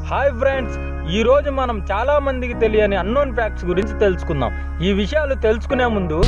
hi friends ఈ రోజు మనం చాలా మందికి తెలియని అన్నోన్ ఫ్యాక్ట్స్ గురించి తెలుసుకుందాం ఈ విషయాలు తెలుసుకునే ముందు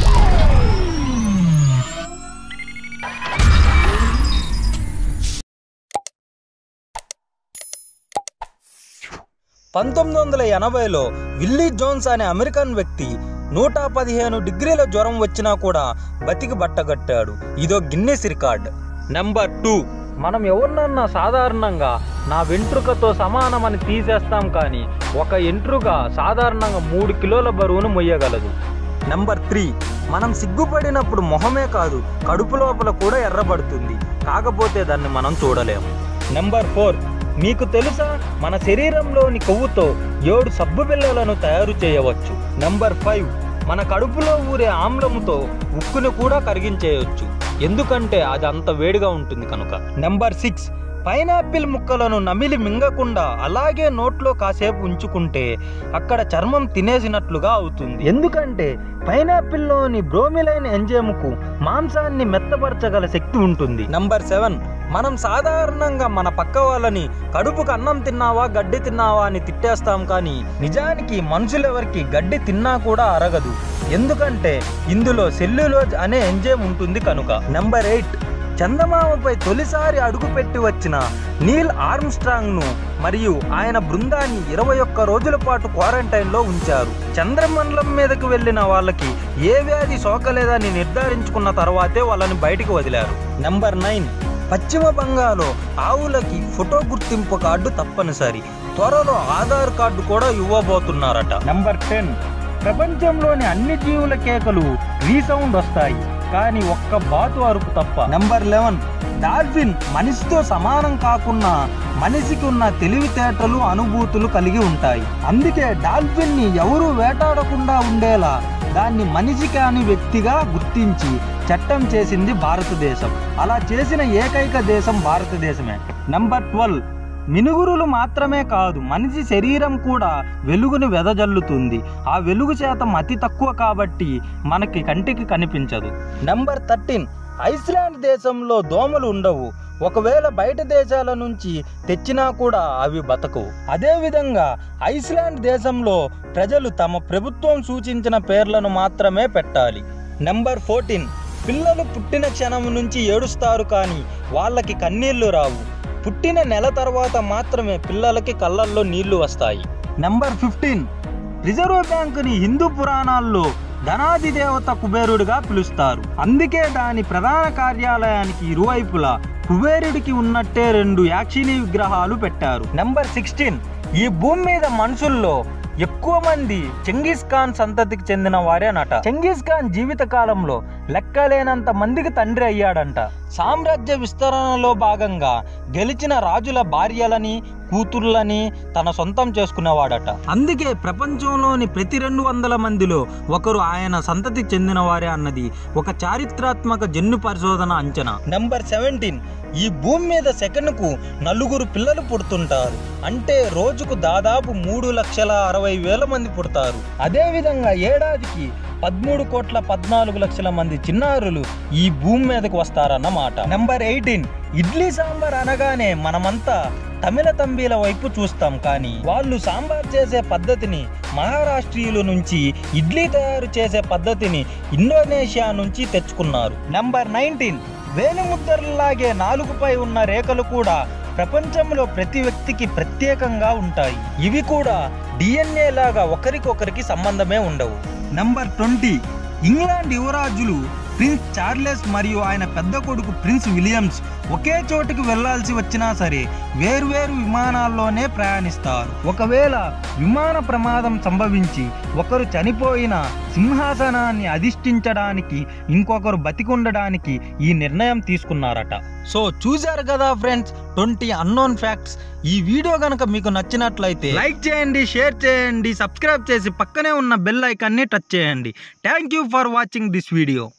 పంతొమ్మిది వందల ఎనభైలో విల్లీ జోన్స్ అనే అమెరికన్ వ్యక్తి నూట పదిహేను డిగ్రీల జ్వరం వచ్చినా కూడా బతికి బట్టగట్టాడు ఇదో గిన్నెస్ రికార్డ్ నెంబర్ టూ మనం ఎవరినన్నా సాధారణంగా నా వెంట్రుకతో సమానమని తీసేస్తాం కానీ ఒక ఎంట్రుక సాధారణంగా మూడు కిలోల బరువును మొయ్యగలదు నెంబర్ త్రీ మనం సిగ్గుపడినప్పుడు మొహమే కాదు కడుపు లోపల కూడా ఎర్రబడుతుంది కాకపోతే దాన్ని మనం చూడలేము నెంబర్ ఫోర్ మీకు తెలుసా మన శరీరంలోని కొవ్వుతో ఏడు సబ్బు బిళ్ళలను తయారు చేయవచ్చు నెంబర్ ఫైవ్ మన కడుపులో ఊరే ఆమ్లముతో ఉక్కును కూడా కరిగించేయవచ్చు ఎందుకంటే అది అంత వేడిగా ఉంటుంది కనుక నెంబర్ సిక్స్ పైనాపిల్ ముక్కలను నమిలి మింగకుండా అలాగే నోట్లో కాసేపు ఉంచుకుంటే అక్కడ చర్మం తినేసినట్లుగా అవుతుంది ఎందుకంటే పైనాపిల్లోని బ్రోమిలైన్ ఎంజేముకు మాంసాన్ని మెత్తపరచగల శక్తి ఉంటుంది నంబర్ సెవెన్ మనం సాధారణంగా మన పక్క వాళ్ళని కడుపుకు అన్నం తిన్నావా గడ్డి తిన్నావా అని తిట్టేస్తాం కానీ నిజానికి మనుషులెవరికి గడ్డి తిన్నా కూడా అరగదు ఎందుకంటే ఇందులో సెల్యులోజ్ అనే ఎంజేమ్ ఉంటుంది కనుక నెంబర్ ఎయిట్ చందమామపై తొలిసారి అడుగుపెట్టి వచ్చిన నీల్ ఆర్మ్స్ట్రాంగ్ను మరియు ఆయన బృందాన్ని ఇరవై ఒక్క రోజుల పాటు క్వారంటైన్లో ఉంచారు చంద్రమండలం మీదకు వెళ్ళిన వాళ్ళకి ఏ వ్యాధి సోకలేదని నిర్ధారించుకున్న తర్వాతే వాళ్ళని బయటికి వదిలారు నెంబర్ నైన్ పశ్చిమ బంగాలో ఆవులకి ఫోటో గుర్తింపు కార్డు తప్పనిసరి త్వరలో ఆధార్ కార్డు కూడా ఇవ్వబోతున్నారట నెంబర్ టెన్ ప్రపంచంలోని అన్ని జీవుల కేకలు రీసౌండ్ వస్తాయి కానీ ఒక్క బాతు అరుపు తప్ప నెంబర్ లెవెన్ డాల్ఫిన్ మనిషితో సమానం కాకున్నా మనిషికి ఉన్న తెలివితేటలు అనుభూతులు కలిగి ఉంటాయి అందుకే డాల్ఫిన్ ని ఎవరూ వేటాడకుండా ఉండేలా దాన్ని మనిషి కాని వ్యక్తిగా గుర్తించి చట్టం చేసింది భారతదేశం అలా చేసిన ఏకైక దేశం భారతదేశమే నంబర్ ట్వెల్వ్ మినుగురులు మాత్రమే కాదు మనిషి శరీరం కూడా వెలుగుని వెదజల్లుతుంది ఆ వెలుగు శాతం అతి తక్కువ కాబట్టి మనకి కంటికి కనిపించదు నెంబర్ థర్టీన్ ఐస్లాండ్ దేశంలో దోమలు ఉండవు ఒకవేళ బయట దేశాల నుంచి తెచ్చినా కూడా అవి బతకవు అదేవిధంగా ఐస్లాండ్ దేశంలో ప్రజలు తమ ప్రభుత్వం సూచించిన పేర్లను మాత్రమే పెట్టాలి నెంబర్ ఫోర్టీన్ పిల్లలు పుట్టిన క్షణం నుంచి ఏడుస్తారు కానీ వాళ్ళకి కన్నీళ్లు రావు పుట్టిన నెల తర్వాత మాత్రమే పిల్లలకి కళ్ళల్లో నీళ్లు వస్తాయి నెంబర్ ఫిఫ్టీన్ రిజర్వ్ బ్యాంకుని హిందూ పురాణాల్లో ధనాది దేవత కుబేరుడిగా పిలుస్తారు అందుకే దాని ప్రధాన కార్యాలయానికి ఇరువైపులా కుబేరుడికి ఉన్నట్టే రెండు యాక్షిని విగ్రహాలు పెట్టారు నెంబర్ సిక్స్టీన్ ఈ భూమి మీద మనుషుల్లో ఎక్కువ మంది చెంగీస్ ఖాన్ సంతతికి చెందిన వారేనట చెంగీస్ ఖాన్ జీవిత కాలంలో లెక్కలేనంత మందికి తండ్రి అయ్యాడంట సామ్రాజ్య విస్తరణలో భాగంగా గెలిచిన రాజుల భార్యలని కూతుర్లని తన సొంతం చేసుకునేవాడట అందుకే ప్రపంచంలోని ప్రతి రెండు వందల మందిలో ఒకరు ఆయన సంతతికి చెందిన వారే అన్నది ఒక చారిత్రాత్మక జన్యు పరిశోధన అంచనా నెంబర్ సెవెంటీన్ ఈ భూమి మీద సెకనుకు నలుగురు పిల్లలు పుడుతుంటారు అంటే రోజుకు దాదాపు మూడు లక్షల అరవై వేల మంది పుడతారు అదేవిధంగా ఏడాదికి పదమూడు కోట్ల పద్నాలుగు లక్షల మంది చిన్నారులు ఈ భూమి మీదకు వస్తారన్నమాట నెంబర్ ఎయిటీన్ ఇడ్లీ సాంబార్ అనగానే మనమంతా తమిళ తంబీల వైపు చూస్తాం కానీ వాళ్ళు సాంబార్ చేసే పద్ధతిని మహారాష్ట్రీయుల నుంచి ఇడ్లీ తయారు చేసే పద్ధతిని ఇండోనేషియా నుంచి తెచ్చుకున్నారు నెంబర్ నైన్టీన్ వేలిముద్రలాగే నాలుగుపై ఉన్న రేఖలు కూడా ప్రపంచంలో ప్రతి వ్యక్తికి ప్రత్యేకంగా ఉంటాయి ఇవి కూడా డిఎన్ఏ లాగా ఒకరికొకరికి సంబంధమే ఉండవు నంబర్ ట్వంటీ ఇంగ్లాండ్ యువరాజులు ప్రిన్స్ చార్లెస్ మరియు ఆయన పెద్ద కొడుకు ప్రిన్స్ విలియమ్స్ ఒకే చోటుకు వెళ్లాల్సి వచ్చినా సరే వేర్వేరు విమానాల్లోనే ప్రయాణిస్తారు ఒకవేళ విమాన ప్రమాదం సంభవించి ఒకరు చనిపోయిన సింహాసనాన్ని అధిష్ఠించడానికి ఇంకొకరు బతికుండడానికి ఈ నిర్ణయం తీసుకున్నారట సో చూశారు కదా ఫ్రెండ్స్ ట్వంటీ అన్నోన్ ఫ్యాక్ట్స్ ఈ వీడియో కనుక మీకు నచ్చినట్లయితే లైక్ చేయండి షేర్ చేయండి సబ్స్క్రైబ్ చేసి పక్కనే ఉన్న బెల్ ఐకాన్ని టచ్ చేయండి thank you for watching this video